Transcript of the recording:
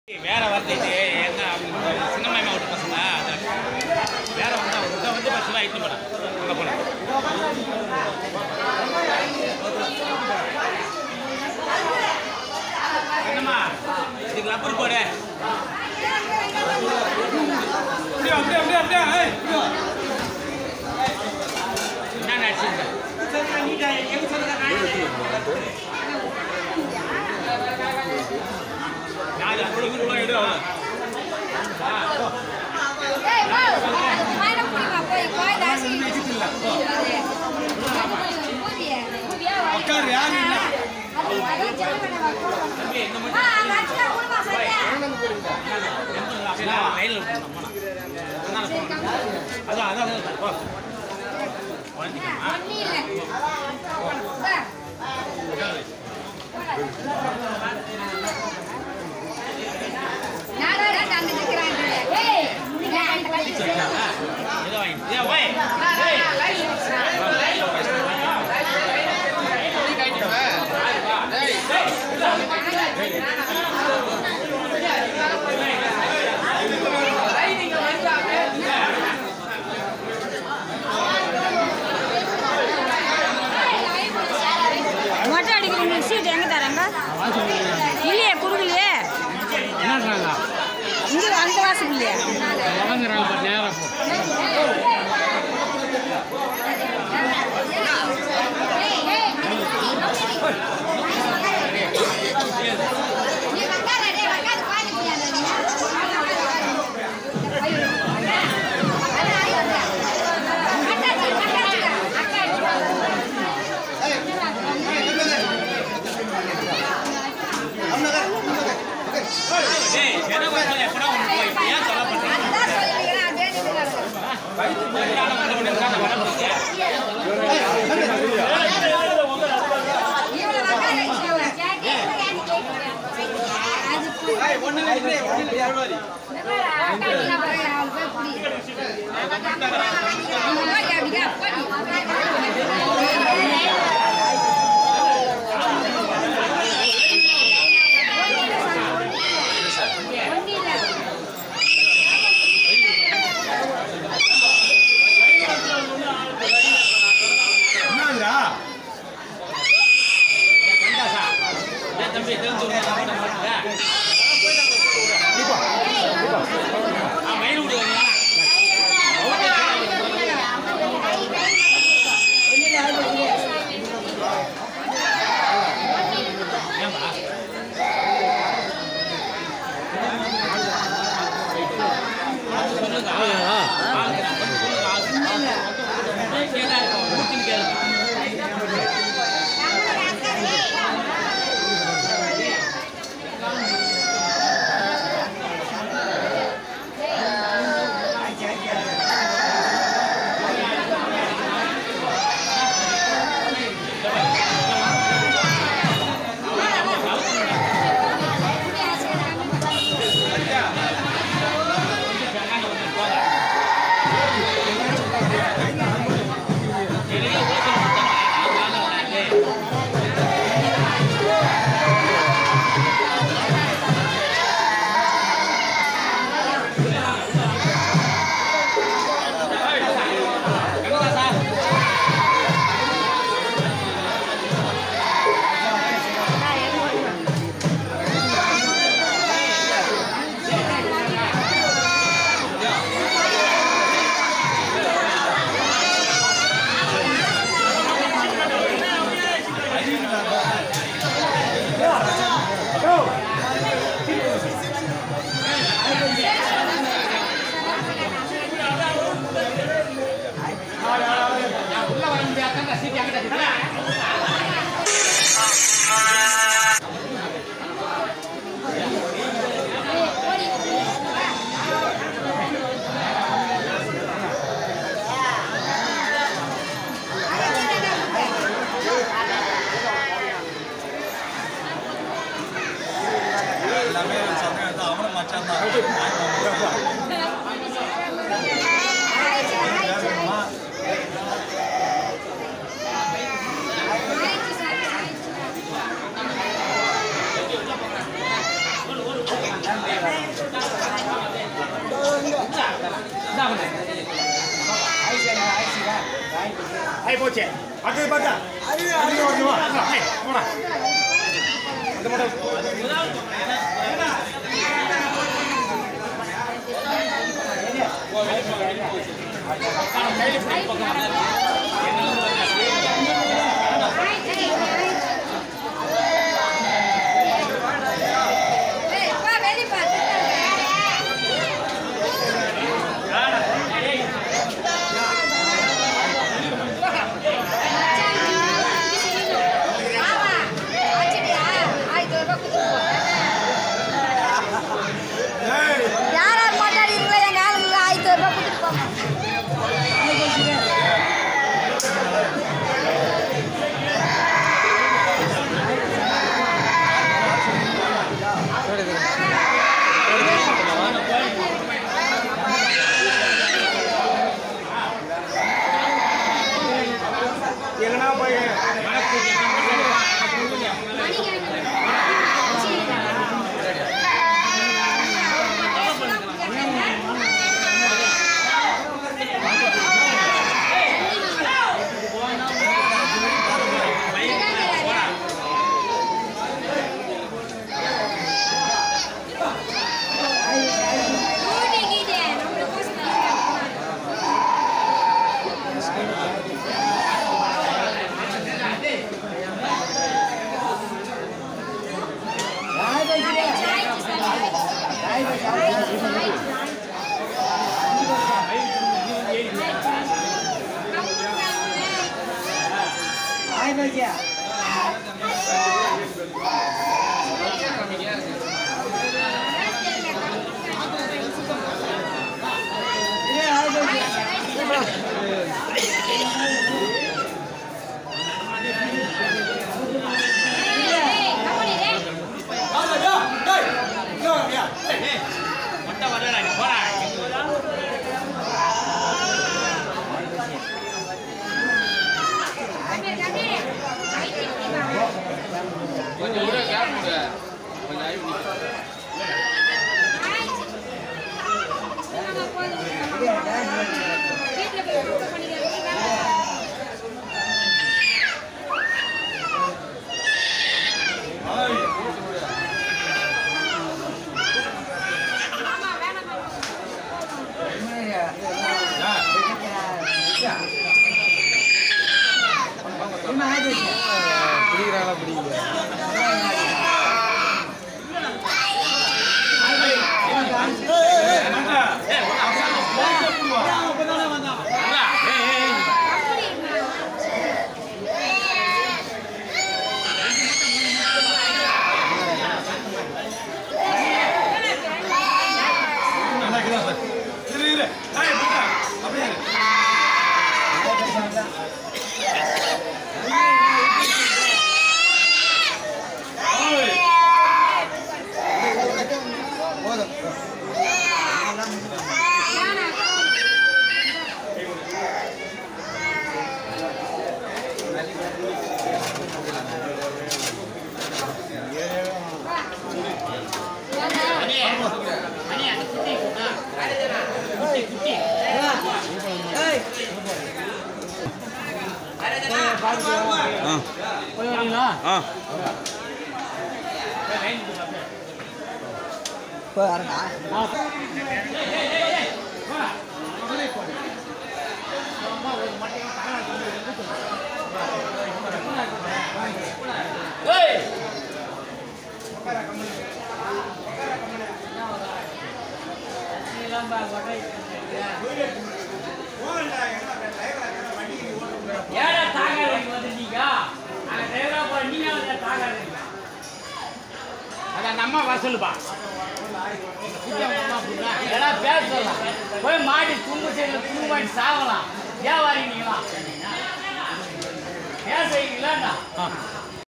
வேற வார்த்தை இது என்ன அவங்க சின்னமாயமா விட்டு பசங்க அது வேற வந்து அவங்க வந்து பசங்க இட்டு போனேன் அங்கே போனேன் என்னம்மா இதுக்கு ரப்பர் போடு அப்படியே அப்படியே அப்படியே அப்படியே ஏய், இப்படியோ. என்ன நடிச்சுங்க நாலு இவரு போய் எடு ஏய் வா அது மைன புடிமா போய் போய் தாசி உட்காரு, யாரு இல்ல? அது அதான் ஜெர்மனி வா தம்பி இந்த ஆ ராஜா குடுமா சரியா லைன்ல விட்டுணும் அதான் அதான் அதான் போ. குழந்தைங்க ஒண்ணு இல்ல வா நாடா அங்க நிக்கறாங்க ஏய் நீங்க அந்த கட்டி ஏதோ வாங்கி ஏ ஓய் ஏய் மொட்டை அடிக்கிறீங்க சீட் எங்கே தராங்க இல்லையே கொடுக்கலையே என்னன்றாங்க இங்கே அந்த வாசல் இல்லையா வழங்குறாங்க பாரு, நேரா போ நீ வக்கார டேய் வக்கார பாதி முடியாது நீ ஐயோ அட ஐயோ அட்டாச்சி அட்டாச்சி ஏய் என்ன பண்ணல எப்படா உனக்கு போய் இப்படி ஏன் தொலை பண்றீங்க அதான் சொல்லிக்கிறேன் அதே நிமிடம் வயித்து போயிட்டால வந்து கொண்டு இருக்காங்க வர முடியாது இவ்வளவு வக்கார வச்சுக்கோங்க கேட்க கேட்க அது ஒண்ணு ஒண்ணு ஒண்ணு ஏன் தம்பி தெரிஞ்சு விடுங்க நம்ம மாட்டேங்க ஆ மயில் விடுங்க ஏன்பா சொல்லுங்க ஆளுங்க கொஞ்சம் சொல்லுங்க ஆளுங்க கேட்காது மூட்டின்னு கேளுங்க ஆ ஆயி போச்சு அடுத்தது பார்த்தா அது அது ஓகேவா ஏய், போடா அது மட்டும் ஏய், வா, வெளிய பாரு. ஆமா. ஆச்சரியா? ஆயிரத்தி ஒரு ரூபாய் கொடுத்துட்டு போ. யார் யார் மாட்டாடுறீங்களோ எங்க ஆளுங்க ஆயிரத்தி ஒரு ரூபாய் கொடுத்துட்டு போங்க எங்கனா போய் மொட்டை வரல நீ போடா கொஞ்சம் கூட கேப் விடு கொஞ்சம் ஆகி விடு. வீட்டுல போய் cook பண்ணிக்கிறீங்களா? ஆமா வேணாம் பிடிக்கிறாங்களா பிடிக்கல இரு இரு ஏய் புட்டா அப்படியே இரு. ஓய் போய் வரீங்களா ஏடா தாங்காத வந்துட்டீங்க அங்க டிரைவரா போற நீங்க வந்து தாங்காத அது அந்த அம்மா வர சொல்லுப்பா ஏடா பேச சொல்லலாம் போய் மாட்டி தும்பு செய்யல தும்பு மாட்டி சாவலாம் வியாபாரி நீங்களா பேசுறீங்களா